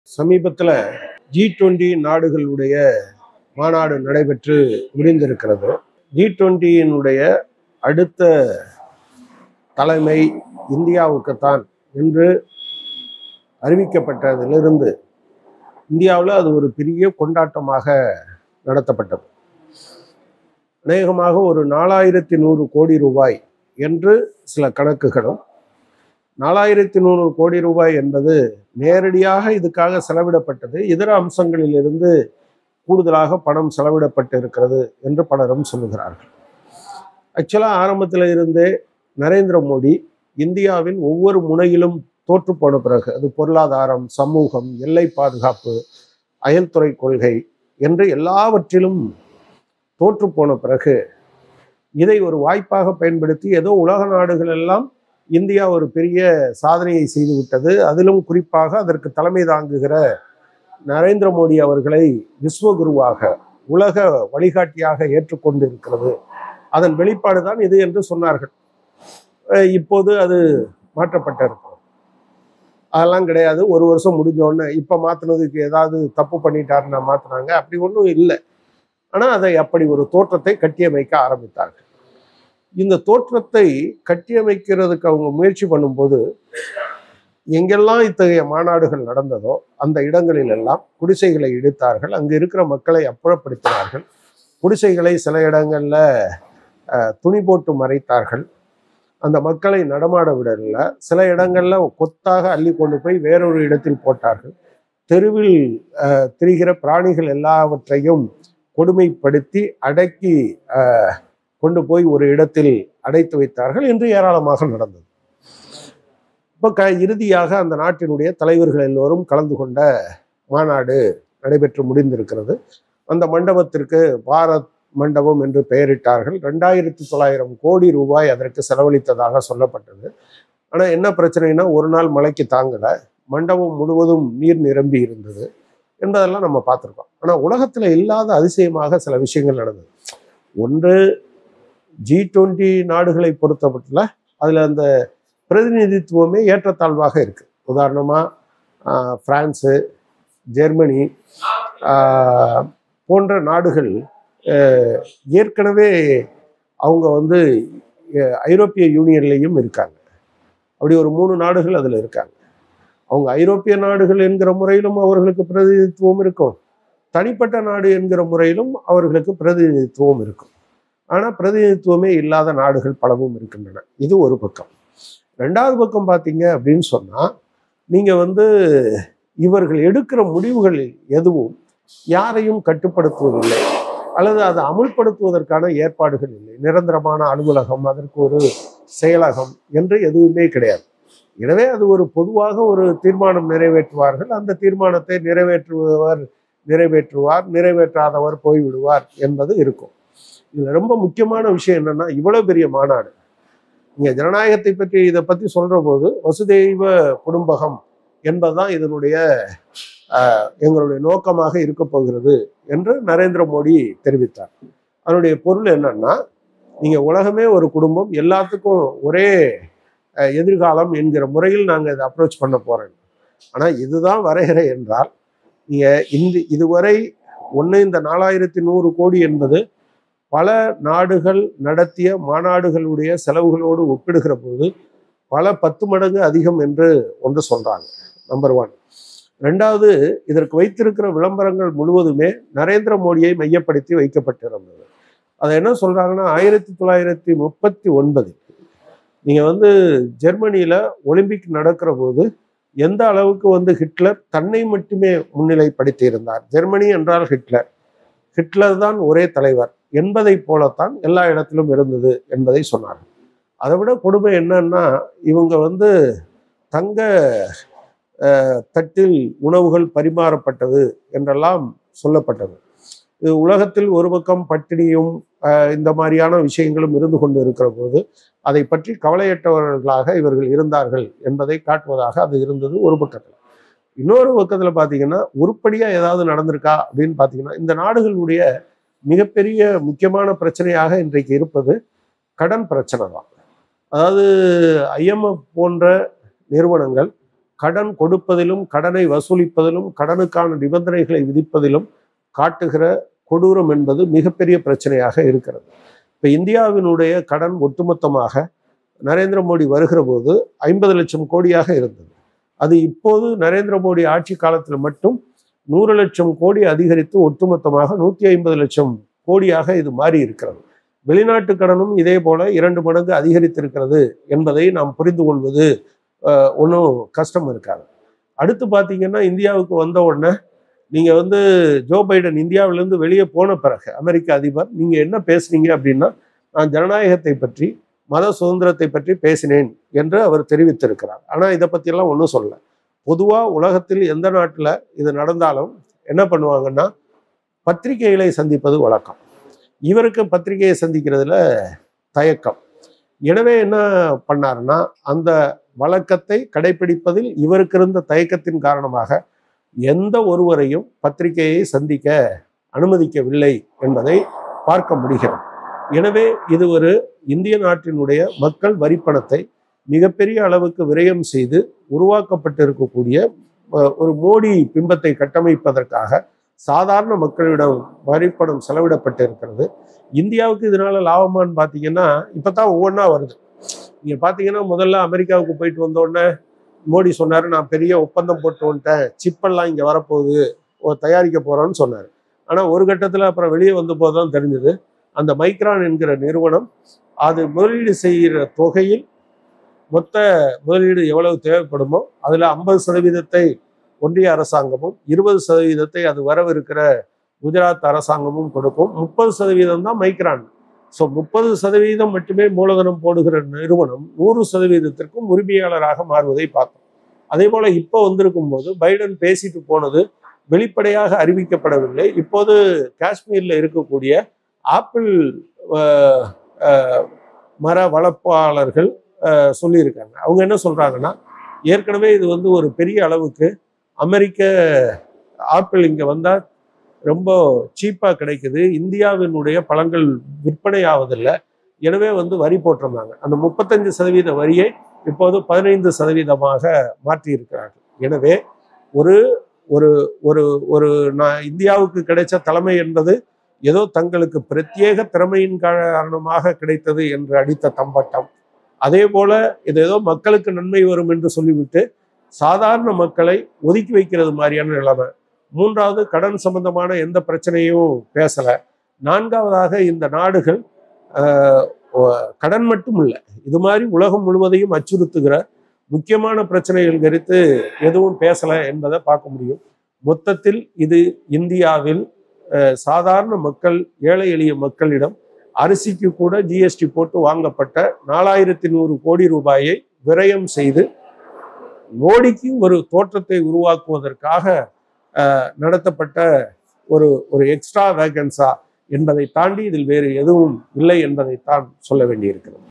சமீபத்தில் G twenty நாடுகளுடைய மாநாடு நடைபெற்று முடிந்திருக்கிறது ஜி டுவெண்ட்டியினுடைய அடுத்த தலைமை இந்தியாவுக்குத்தான் என்று அறிவிக்கப்பட்டதிலிருந்து இந்தியாவில் அது ஒரு பெரிய கொண்டாட்டமாக நடத்தப்பட்டது அநேகமாக ஒரு நாலாயிரத்தி நூறு கோடி ரூபாய் என்று சில கணக்குகளும் நாலாயிரத்தி நூறு கோடி ரூபாய் என்பது நேரடியாக இதுக்காக செலவிடப்பட்டது இதர அம்சங்களிலிருந்து கூடுதலாக பணம் செலவிடப்பட்டு இருக்கிறது என்று பலரும் சொல்லுகிறார்கள் ஆக்சுவலாக ஆரம்பத்தில் இருந்தே நரேந்திர மோடி இந்தியாவின் ஒவ்வொரு முனையிலும் தோற்று போன பிறகு அது பொருளாதாரம் சமூகம் எல்லை பாதுகாப்பு அயல்துறை கொள்கை என்று எல்லாவற்றிலும் தோற்று போன பிறகு இதை ஒரு வாய்ப்பாக பயன்படுத்தி ஏதோ உலக நாடுகள் எல்லாம் இந்தியா ஒரு பெரிய சாதனையை செய்து விட்டது அதிலும் குறிப்பாக அதற்கு தலைமை தாங்குகிற நரேந்திர மோடி அவர்களை விஸ்வகுருவாக உலக வழிகாட்டியாக ஏற்றுக்கொண்டு இருக்கிறது அதன் வெளிப்பாடு தான் இது என்று சொன்னார்கள் அஹ் இப்போது அது மாற்றப்பட்டிருக்கிறது அதெல்லாம் கிடையாது ஒரு வருஷம் முடிஞ்ச உடனே இப்போ மாற்றினதுக்கு ஏதாவது தப்பு பண்ணிட்டாருன்னா மாற்றினாங்க அப்படி ஒன்றும் இல்லை ஆனால் அதை அப்படி ஒரு தோற்றத்தை கட்டியமைக்க ஆரம்பித்தார்கள் இந்த தோற்றத்தை கட்டியமைக்கிறதுக்கு அவங்க முயற்சி பண்ணும்போது எங்கெல்லாம் இத்தகைய மாநாடுகள் நடந்ததோ அந்த இடங்களில் எல்லாம் குடிசைகளை இடித்தார்கள் அங்கு இருக்கிற மக்களை அப்புறப்படுத்தினார்கள் குடிசைகளை சில இடங்கள்ல அஹ், துணி போட்டு மறைத்தார்கள் அந்த மக்களை நடமாட விடல சில இடங்கள்ல கொத்தாக அள்ளி கொண்டு போய் வேறொரு இடத்தில் போட்டார்கள் தெருவில் அஹ், திரிகிற பிராணிகள் எல்லாவற்றையும் கொடுமைப்படுத்தி அடக்கி அஹ், கொண்டு போய் ஒரு இடத்தில் அடைத்து வைத்தார்கள் என்று ஏராளமாக நடந்தது இப்போ க இறுதியாக அந்த நாட்டினுடைய தலைவர்கள் எல்லோரும் கலந்து கொண்ட மாநாடு நடைபெற்று முடிந்திருக்கிறது அந்த மண்டபத்திற்கு பாரத் மண்டபம் என்று பெயரிட்டார்கள் ரெண்டாயிரத்தி தொள்ளாயிரம் கோடி ரூபாய் அதற்கு செலவழித்ததாக சொல்லப்பட்டது ஆனால் என்ன பிரச்சனைனா ஒரு நாள் மழைக்கு தாங்கலை மண்டபம் முழுவதும் நீர் நிரம்பி இருந்தது என்பதெல்லாம் நம்ம பார்த்துருக்கோம் ஆனால் உலகத்தில் இல்லாத அதிசயமாக சில விஷயங்கள் நடந்தது ஒன்று ஜி டுவெண்ட்டி நாடுகளை பொறுத்தமட்டில் அதில் அந்த பிரதிநிதித்துவமே ஏற்றத்தாழ்வாக இருக்கு உதாரணமாக பிரான்ஸு ஜெர்மனி ஆஹ், போன்ற நாடுகள் ஆஹ், ஏற்கனவே அவங்க வந்து அஹ், ஐரோப்பிய யூனியன்லேயும் இருக்காங்க அப்படி ஒரு மூணு நாடுகள் அதில் இருக்காங்க அவங்க ஐரோப்பிய நாடுகள் என்கிற முறையிலும் அவர்களுக்கு பிரதிநிதித்துவம் இருக்கும் தனிப்பட்ட நாடு என்கிற முறையிலும் அவர்களுக்கு பிரதிநிதித்துவம் இருக்கும் ஆனால் பிரதிநிதித்துவமே இல்லாத நாடுகள் பலவும் இருக்கின்றன இது ஒரு பக்கம் ரெண்டாவது பக்கம் பார்த்தீங்க அப்படின்னு சொன்னால் நீங்கள் வந்து இவர்கள் எடுக்கிற முடிவுகள் எதுவும் யாரையும் கட்டுப்படுத்துவதில்லை அல்லது அதை அமுல்படுத்துவதற்கான ஏற்பாடுகள் இல்லை நிரந்தரமான அலுவலகம் அதற்கு ஒரு செயலகம் என்று எதுவுமே கிடையாது எனவே அது ஒரு பொதுவாக ஒரு தீர்மானம் நிறைவேற்றுவார்கள் அந்த தீர்மானத்தை நிறைவேற்றுபவர் நிறைவேற்றுவார் நிறைவேற்றாதவர் போய்விடுவார் என்பது இருக்கும் இதுல ரொம்ப முக்கியமான விஷயம் என்னன்னா இவ்வளவு பெரிய மாநாடு நீங்க ஜனநாயகத்தை பற்றி இதை பத்தி சொல்ற போது வசுதெய்வ குடும்பகம் என்பதுதான் இதனுடைய ஆஹ், எங்களுடைய நோக்கமாக இருக்க போகிறது என்று நரேந்திர மோடி தெரிவித்தார் அதனுடைய பொருள் என்னன்னா நீங்க உலகமே ஒரு குடும்பம் எல்லாத்துக்கும் ஒரே அஹ், எதிர்காலம் என்கிற முறையில் நாங்கள் இதை அப்ரோச் பண்ண போறோம் ஆனா இதுதான் வரையறை என்றால் நீங்க இந்த இதுவரை ஒன்று இந்த நாலாயிரத்தி நூறு கோடி என்பது பல நாடுகள் நடத்திய மாநாடுகளுடைய செலவுகளோடு ஒப்பிடுகிற போது பல பத்து மடங்கு அதிகம் என்று ஒன்று சொல்றாங்க நம்பர் ஒன் ரெண்டாவது இதற்கு வைத்திருக்கிற விளம்பரங்கள் முழுவதுமே நரேந்திர மோடியை மையப்படுத்தி வைக்கப்பட்டிருந்தது அதை என்ன சொல்றாங்கன்னா ஆயிரத்தி தொள்ளாயிரத்தி முப்பத்தி ஒன்பது நீங்க வந்து ஜெர்மனியில ஒலிம்பிக் நடக்கிற போது எந்த அளவுக்கு வந்து ஹிட்லர் தன்னை மட்டுமே முன்னிலைப்படுத்தி இருந்தார் ஜெர்மனி என்றால் ஹிட்லர் ஹிட்லர் தான் ஒரே தலைவர் என்பதை போலத்தான் எல்லா இடத்திலும் இருந்தது என்பதை சொன்னார்கள் அதை விட கொடுமை என்னன்னா இவங்க வந்து தங்க அஹ், தட்டில் உணவுகள் பரிமாறப்பட்டது என்றெல்லாம் சொல்லப்பட்டது இது உலகத்தில் ஒரு பக்கம் பட்டினியும் அஹ், இந்த மாதிரியான விஷயங்களும் இருந்து கொண்டு இருக்கிற போது அதை பற்றி கவலையற்றவர்களாக இவர்கள் இருந்தார்கள் என்பதை காட்டுவதாக அது இருந்தது ஒரு பக்கத்தில் இன்னொரு பக்கத்தில் பார்த்தீங்கன்னா உருப்படியாக ஏதாவது நடந்திருக்கா அப்படின்னு பார்த்தீங்கன்னா இந்த நாடுகளுடைய மிகப்பெரிய முக்கியமான பிரச்சனையாக இன்றைக்கு இருப்பது கடன் பிரச்சனை தான் அதாவது ஐஎம்எஃப் போன்ற நிறுவனங்கள் கடன் கொடுப்பதிலும் கடனை வசூலிப்பதிலும் கடனுக்கான நிபந்தனைகளை விதிப்பதிலும் காட்டுகிற கொடூரம் என்பது மிகப்பெரிய பிரச்சனையாக இருக்கிறது இப்போ இந்தியாவினுடைய கடன் ஒட்டுமொத்தமாக நரேந்திர மோடி வருகிற போது ஐம்பது லட்சம் கோடியாக இருந்தது அது இப்போது நரேந்திர மோடி ஆட்சி காலத்தில் மட்டும் நூறு லட்சம் கோடி அதிகரித்து ஒட்டுமொத்தமாக நூற்றி ஐம்பது லட்சம் கோடியாக இது மாறி இருக்கிறது வெளிநாட்டு கடனும் இதே போல இரண்டு மடங்கு அதிகரித்திருக்கிறது என்பதை நாம் புரிந்து கொள்வது ஒன்றும் கஷ்டம் இருக்காது அடுத்து பார்த்தீங்கன்னா இந்தியாவுக்கு வந்த உடனே நீங்கள் வந்து ஜோ பைடன் இந்தியாவிலேருந்து வெளியே போன பிறகு அமெரிக்க அதிபர் நீங்கள் என்ன பேசுனீங்க அப்படின்னா நான் ஜனநாயகத்தை பற்றி மத சுதந்திரத்தை பற்றி பேசினேன் என்று அவர் தெரிவித்திருக்கிறார் ஆனால் இதை பற்றியெல்லாம் ஒன்றும் சொல்லல பொதுவாக உலகத்தில் எந்த நாட்டில் இது நடந்தாலும் என்ன பண்ணுவாங்கன்னா பத்திரிகைகளை சந்திப்பது வழக்கம் இவருக்கு பத்திரிகையை சந்திக்கிறதுல தயக்கம் எனவே என்ன பண்ணாருன்னா அந்த வழக்கத்தை கடைபிடிப்பதில் இவருக்கு இருந்த தயக்கத்தின் காரணமாக எந்த ஒருவரையும் பத்திரிகையை சந்திக்க அனுமதிக்கவில்லை என்பதை பார்க்க முடிகிறது எனவே இது ஒரு இந்திய நாட்டினுடைய மக்கள் வரிப்பணத்தை மிகப்பெரிய அளவுக்கு விரயம் செய்து உருவாக்கப்பட்டிருக்கக்கூடிய ஒரு மோடி பிம்பத்தை கட்டமைப்பதற்காக சாதாரண மக்களிடம் வரிப்பணம் செலவிடப்பட்டிருக்கிறது இந்தியாவுக்கு இதனால லாபமான்னு பார்த்தீங்கன்னா இப்போ தான் ஒவ்வொன்றா வருது நீங்கள் பார்த்தீங்கன்னா முதல்ல அமெரிக்காவுக்கு போயிட்டு வந்தோடனே மோடி சொன்னார் நான் பெரிய ஒப்பந்தம் போட்டு வந்துட்டேன் சிப்பெல்லாம் இங்கே வரப்போகுது தயாரிக்க போகிறோன்னு சொன்னார் ஆனால் ஒரு கட்டத்தில் அப்புறம் வெளியே வந்த போது தான் தெரிஞ்சது அந்த மைக்ரான் என்கிற நிறுவனம் அது முதலீடு செய்கிற தொகையில் மொத்த முதலீடு எவ்வளவு தேவைப்படுமோ அதில் ஐம்பது சதவீதத்தை ஒன்றிய அரசாங்கமும் இருபது சதவீதத்தை அது வரவிருக்கிற குஜராத் அரசாங்கமும் கொடுக்கும் முப்பது சதவீதம் தான் மைக்ரான் ஸோ முப்பது சதவீதம் மட்டுமே மூலதனம் போடுகிற நிறுவனம் நூறு சதவீதத்திற்கும் உரிமையாளராக மாறுவதை பார்த்தோம் அதே போல இப்போ வந்திருக்கும் போது பைடன் பேசிட்டு போனது வெளிப்படையாக அறிவிக்கப்படவில்லை இப்போது காஷ்மீரில் இருக்கக்கூடிய ஆப்பிள் மர வளர்ப்பாளர்கள் சொல்லியிருக்காங்க அவங்க என்ன சொல்றாங்கன்னா ஏற்கனவே இது வந்து ஒரு பெரிய அளவுக்கு அமெரிக்க ஆப்பிள் இங்கே வந்தால் ரொம்ப சீப்பாக கிடைக்குது இந்தியாவினுடைய பழங்கள் விற்பனை ஆவதில்லை எனவே வந்து வரி போட்டிருந்தாங்க அந்த முப்பத்தஞ்சு சதவீத வரியை இப்போது பதினைந்து சதவீதமாக மாற்றியிருக்கிறார்கள் எனவே ஒரு ஒரு ஒரு ஒரு நான் இந்தியாவுக்கு கிடைச்ச தலைமை என்பது ஏதோ தங்களுக்கு பிரத்யேக திறமையின் காரணமாக கிடைத்தது என்று அடித்த தம்பட்டம் அதே போல இது ஏதோ மக்களுக்கு நன்மை வரும் என்று சொல்லிவிட்டு சாதாரண மக்களை ஒதுக்கி வைக்கிறது மாதிரியான நிலைமை மூன்றாவது கடன் சம்பந்தமான எந்த பிரச்சனையும் பேசல நான்காவதாக இந்த நாடுகள் கடன் மட்டும் இல்லை இது மாதிரி உலகம் முழுவதையும் அச்சுறுத்துகிற முக்கியமான பிரச்சனைகள் குறித்து எதுவும் பேசலை என்பதை பார்க்க முடியும் மொத்தத்தில் இது இந்தியாவில் சாதாரண மக்கள் ஏழை எளிய மக்களிடம் அரிசிக்கு கூட ஜிஎஸ்டி போட்டு வாங்கப்பட்ட நாலாயிரத்தி நூறு கோடி ரூபாயை விரயம் செய்து மோடிக்கு ஒரு தோற்றத்தை உருவாக்குவதற்காக நடத்தப்பட்ட ஒரு ஒரு எக்ஸ்ட்ரா வேகன்ஸா என்பதை தாண்டி இதில் வேறு எதுவும் இல்லை என்பதைத்தான் சொல்ல வேண்டியிருக்கிறது